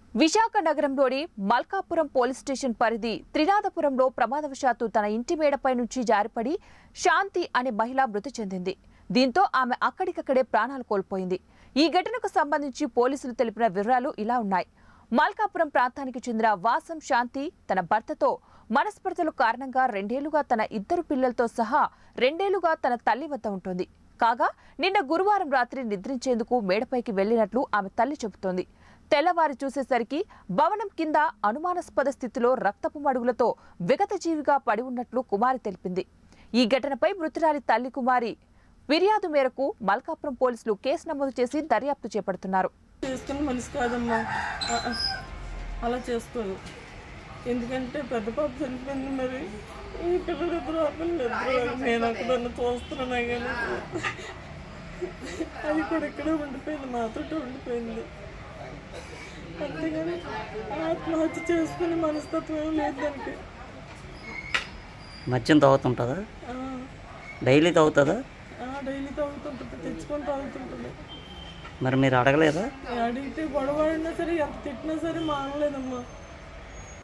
విశాఖ నగరంలోని Malkapuram police station పరిధి త్రినాథపురంలో ప్రమాదవశాత్తు తన ఇంటి మేడపై నుంచి జారిపడి శాంతి అనే మహిళ మృతి చెందింది దీంతో ఆమె అక్కడికక్కడే ప్రాణాలు కోల్పోయింది ఈ ఘటనకు సంబంధించి పోలీసులు తెలిపిన వివరాలు ఇలా ఉన్నాయి మల్కాపురం ప్రాంతానికి చెందిన వాసం శాంతి తన భర్తతో మనస్పర్ధల కారణంగా రెండేళ్లుగా తన ఇద్దరు పిల్లలతో సహా రెండేళ్లుగా తన తల్లి వద్ద ఉంటుంది కాగా నిన్న గురువారం రాత్రి నిద్రించేందుకు మేడపైకి వెళ్లినట్లు ఆమె తల్లి చెబుతోంది తెల్లవారి చూసేసరికి భవనం కింద అనుమానాస్పద స్థితిలో రక్తపు మడుగులతో విగతజీవిగా పడి ఉన్నట్లు కుమారి తెలిపింది ఈ ఘటనపై మృతురాలి తల్లి కుమారి ఫిర్యాదు మేరకు మల్కాపురం పోలీసులు కేసు నమోదు చేసి దర్యాప్తు చేపడుతున్నారు చేసుకుని మనిషి కాదమ్మా ఆ, ఆ. అలా చేసుకోను ఎందుకంటే పెద్ద పాప చనిపోయింది మరి ఈ పిల్లలు ఇద్దరు ఆ పిల్లలు ఇద్దరు నేను అక్కడ చూస్తున్నాను కానీ అది కూడా ఇక్కడే ఉండిపోయింది మాతోటి ఉండిపోయింది అంతేగాని ఆత్మహత్య చేసుకుని మనస్తత్వం ఏం లేదు దానికి మద్యం తాగుతుంటుందా ఆ, డైలీ తాగుతుందా ఆ, డైలీ తాగుతుంటుంది తెచ్చుకొని తాగుతుంటుంది మరి మీరు అడగలేదా అడిగితే గొడవ ఆడినా సరే ఎంత తిట్టినా సరే మానలేదమ్మా